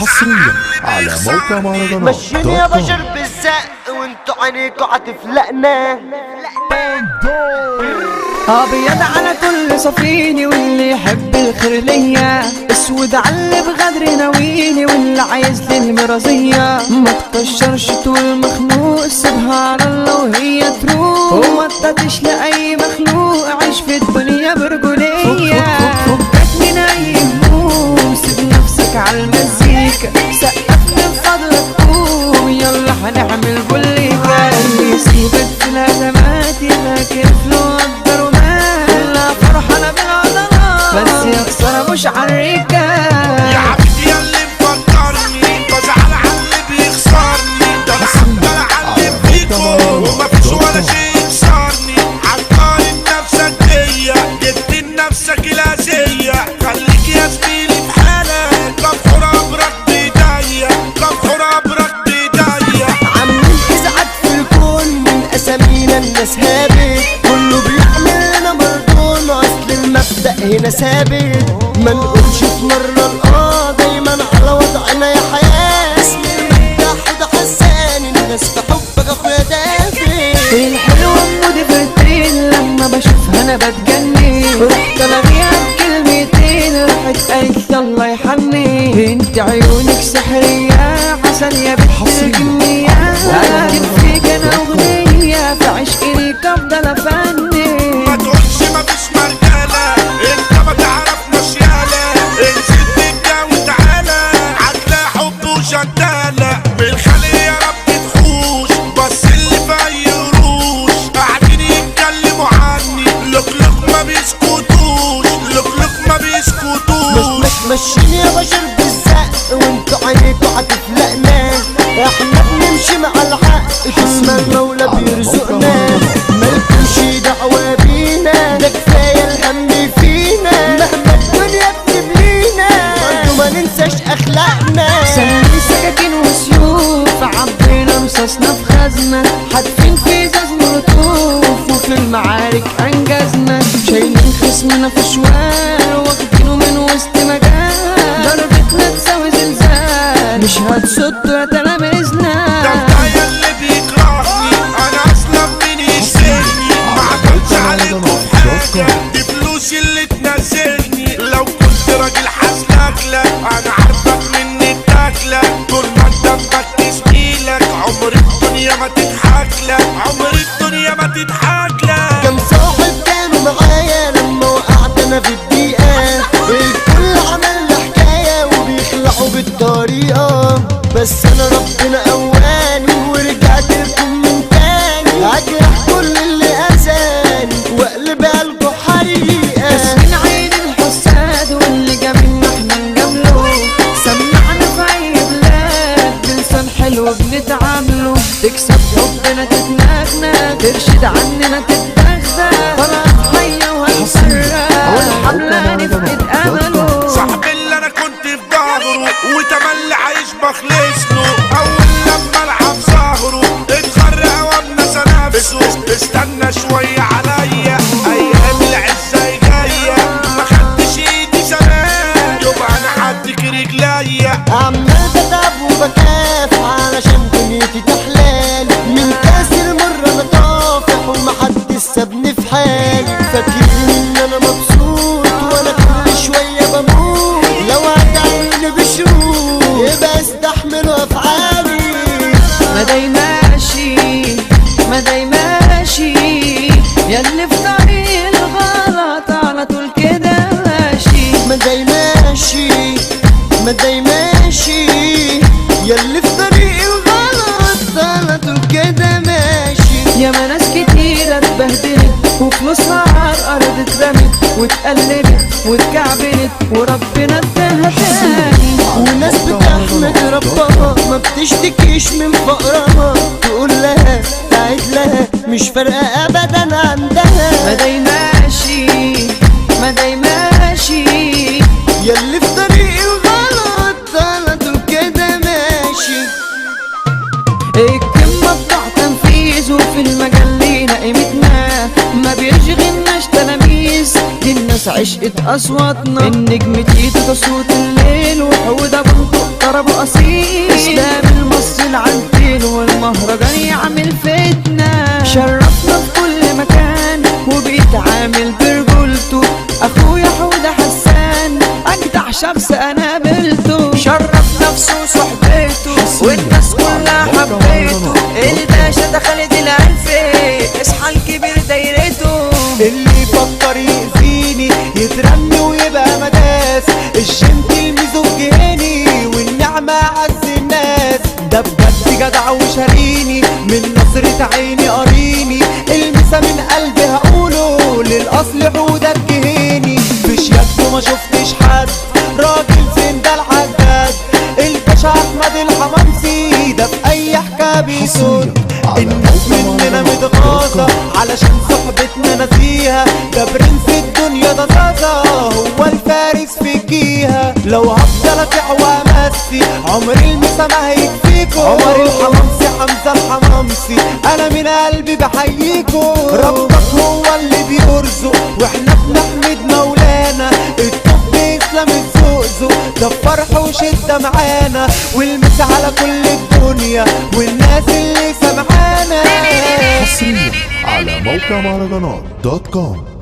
حصريا على موقع مهرجانات مشيني يا بشر بالزق وانتوا عينيكوا هتفلقنا ابيض على كل صفيني واللي يحب الخير ليا اسود على اللي بغدر ناويني واللي عايز لي المرضية ما تكشرش طول مخنوق سيبها على الله وهي تروح وما تتش لاي مخلوق عيش في الدنيا برجولية فكك من اي هموم سيب نفسك على المزيكا سقف من فضلك قوم يلا هنعمل بوليكا اللي يسيبك في الازمات يذاكر فلو قدر ومال لا فرحانة بالعضلات بس يا خسارة مش عالريكة يا عبد يا اللي مفكرني بزعل على اللي بيخسرني ده انا هفضل اعلم فيكم ومفيش ولا شيء يكسرني عالقارن نفسك بيا جبت لنفسك الاسية خليك يا زميلي في حالك كفر ابرك بايديا كفر ابرك بايديا عاملين ازعاج في الكون من اسامينا الناس هابت كله بيعمل لنا مردون اصل المبدأ هنا ثابت ما نقولش في مرة الاه دايما على وضعنا يا حياة اسم المدح وده حسان الناس في حبك اخويا دافي الحلوة مودي فرتين لما بشوفها انا بتجنن رحت الغيها بكلمتين راحت قالت يلا يا حني انت عيونك سحرية عسل يا بنت الجنية اكتب فيك انا اغنية في عشقي ليك افضل افني ما تقولش مفيش مرجالة انت ما تعرفناش يالا انزل دجا وتعالى هتلاقي حب وشتالة من الخلق يا رب تحوش بس اللي في قروش قاعدين يتكلموا عني لوك لوك ما بيسكتوش لوك لوك ما مش بيسكتوش مش ماشيين يا بشر بالزق وانتوا عينيكوا هتفلقنا احنا بنمشي مع الحق طول ما المولى بيرزقنا مالكوش دعوة بينا ده كفاية الهم فينا مهما الدنيا بتبلينا برضه ما ننساش اخلاقنا سلمي سكاكين وسيوف عبينا رصاصنا في خزنة حاتفين في ازاز مولوتوف وفي المعارك انجزنا شايلين خصمنا في شوال واخدينه من وسط مجال ضربتنا تساوي زلزال مش هتصد يا تلاميذنا ده الضايع اللي بيكرهني انا اصلا مين يشتري ما عملتش عليكم في حاجه دي فلوسي اللي تنزلني لو كنت راجل حاسلك انا عارفك مني بتاكلة طول ما انت مفكس ايلك عمر الدنيا ما تضحك لك عمر الدنيا ما تضحك لك كم صاحب كانوا معايا لما وقعت انا في الدقيقة الكل عمل لي حكاية وبيخلعوا بالطريقة بس انا ربنا قواني ورجعت لكم من تاني اجرح كل اللي اذاني واقلب قلبه حريقة بس من عين الحساد واللي جابنا احنا نجامله سمعنا في اي بلاد بلسان حلو بنتعامله تكسب حبنا تتنغنى ترشد عننا تتدخل طلعت حية وهنسرق والحملة نفقد امله صاحب اللي انا كنت في ظهره وتملي عايش بخلص له اول لما العب ظهره اتغرق وابنسى نفسه استنى شوية عليا ايام العزة جاية ما خدتش ايدي زمان يبقى انا حدك رجليا عمال بتعب وبكاف علشان دنيتي تحلال من كاس المرة انا طافح ومحدش سابني في حالي فاكرين ان انا مبسوط وانا كل شوية بموت لو هتعمل بشروط يبقى استحملوا افعالي ما داي ماشي ما داي ماشي ياللي في طريق الغلط على طول كده ماشي ما داي ماشي ما داي ماشي ياللي في طريق الغلط على طول كده ماشي يا ما ناس كتيرة اتبهدلت وفلوسها على الأرض اترمت واتقلبت واتكعبلت وربنا اداها تاني وناس بتحمد ربها ما بتشتكيش من فقرها تقول لها تعيد لها مش فارقة أبدا ما عندها داي ماشي ما داي ماشي ياللي في طريق الغلط على طول كده ماشي الكلمة بتاع تنفيذ وفي المجال لينا قيمتنا ما بيشغلناش تلاميذ دي الناس ناس عشقت اصواتنا النجم تيتو تصوت الليل وحودة بنطق طرب اصيل اسلام المصري العنتيل والمهرجان يعمل فتنة شرفنا في كل مكان وبيتعامل برجولته اخويا حودة حسان اجدع شخص انا قابلته شرف نفسه وصحبته والناس كلها حبيته الباشا ده خالد العنفي اصحى الكبير دايرته اللي يفكر يأذيني يترمي ويبقى مداس الجنتل ميزوجيني والنعمة عز الناس ده بجد جدع وشاريني من نظرة عيني قريني المسا من قلبي هقوله للأصل حودة الجهيني في شياكته ما شفتش حد راجل زين ده العداد الباشا أحمد الحمامسي ده في أي حكاية بيسود على الناس موقع مننا مهرجانات متغاظة دوت كوم. علشان صحبتنا نسيها ده برنس الدنيا ده زازا هو الفارس في جيها لو هفضل ابيع وامسي عمري المسا ما هيكفيكو عمر الحمامسي حمزة الحمامسي انا من قلبي بحييكو ربك هو اللي بيرزق واحنا بنحمد مولانا الطب اسلام الزقزق ده فرح وشدة معانا والمسا على كل الدنيا والناس اللي سمعانا حصريا على موقع مهرجانات دوت كوم